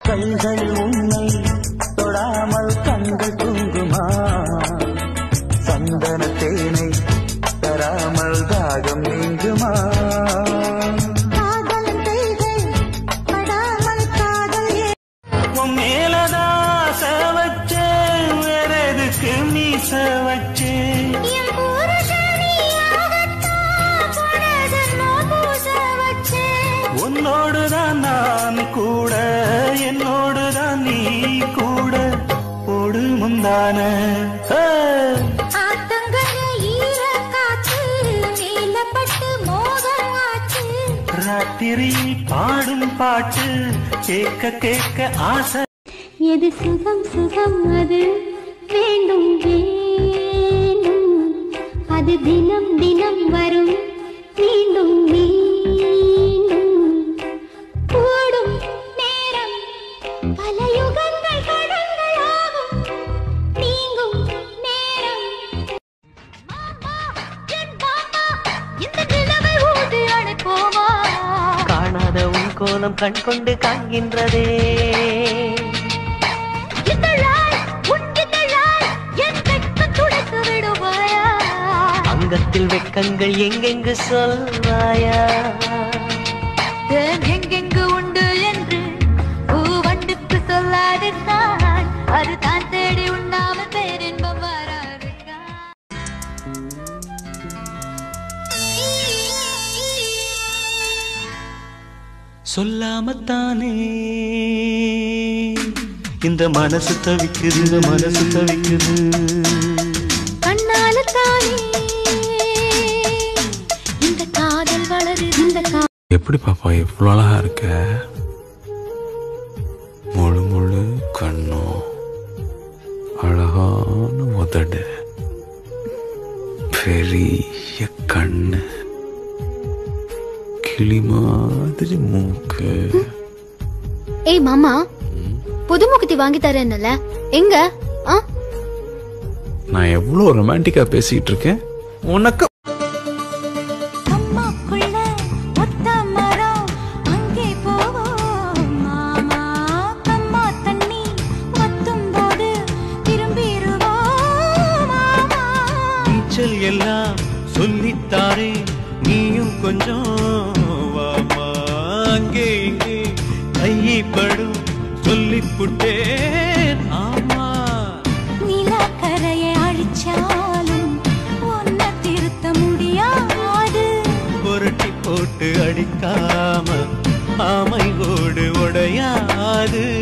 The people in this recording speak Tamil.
கைகள் உன்னை தொடாமல் கண்கள் தூங்குமா சந்தன தேனை தராமல் தாகம் நீங்குமா காதலன் கைகள் படாமல் காதல் ஏ உன் மேலதான் சவச்சேன் வேற எதுக்கு மீச வச்சேன் என் புருஷனியாகத்தான் போன ஜென்மம் பூச வச்சேன் உன்னோடுதான் நான் கூட என்னோடுதான் நீ கூட போடு முந்தான ஆத்தங்கர ஈரக்காற்று நீலப்பட்டு மோகம் ஆச்சு ராத்திரி பாடும் பாட்டு கேட்க கேட்க ஆசை எது சுகம் சுகம் அது வேண்டும் வேண்டும் அது தினம் தினம் வரும் மீண்டும் மீண்டும் கூடும் நேரம் பல யுகங்கள் கடங்களாகும் நீங்கும் நேரம் மாமா, என் மாமா, இந்த நிலவை ஊதி அணைப்போமா காணாத உன் கோலம் கண் கொண்டு காண்கின்றதே இதழாய், உன் இதழாய் என் வெட்கம் துடைத்து விடுவாயா? அங்கத்தில் வெட்கங்கள் எங்கெங்கு சொல்வாயா தேன் எங்கெங்கு உண்டு என்று பூவண்டுக்கு சொல்லாது தான் அது தான் தேடி உண்ணாமல் பேரின்பம் வராதுக்கா சொல்லாமத்தானே இந்த மனசு தவிக்குது இந்த மனசு தவிக்குது கண்ணால தானே இந்த காதல் வளருது இந்த கா எப்படி பாப்பா இவ்வளோ அழகா இருக்க முழு முழு கண்ணும் அழகான உதடு பெரிய கண்ணு கிளி மாதிரி மூக்கு ஏய் மாமா புது முகத்தி வாங்கி தரேன்னுல எங்க ஆ நான் எவ்வளோ ரொமான்டிக்கா பேசிட்டு இருக்கேன் உனக்கு அம்மாக்குள்ள ஒத்த மரம் அங்கே போவோம் மாமா அம்மா தண்ணி வத்தும் போது திரும்பிடுவோம் மாமா நீச்சல் எல்லாம் சொல்லித்தாரே நீயும் கொஞ்சம் வாமா அங்கே இங்கே கைப்படும் சொல்லிப்புட்டேன் ஆமா நிலக்கரையை அழிச்சாலும் ஒன்ன திருத்த முடியாது புரட்டி போட்டு அடிக்காம ஆமை ஓடு உடையாது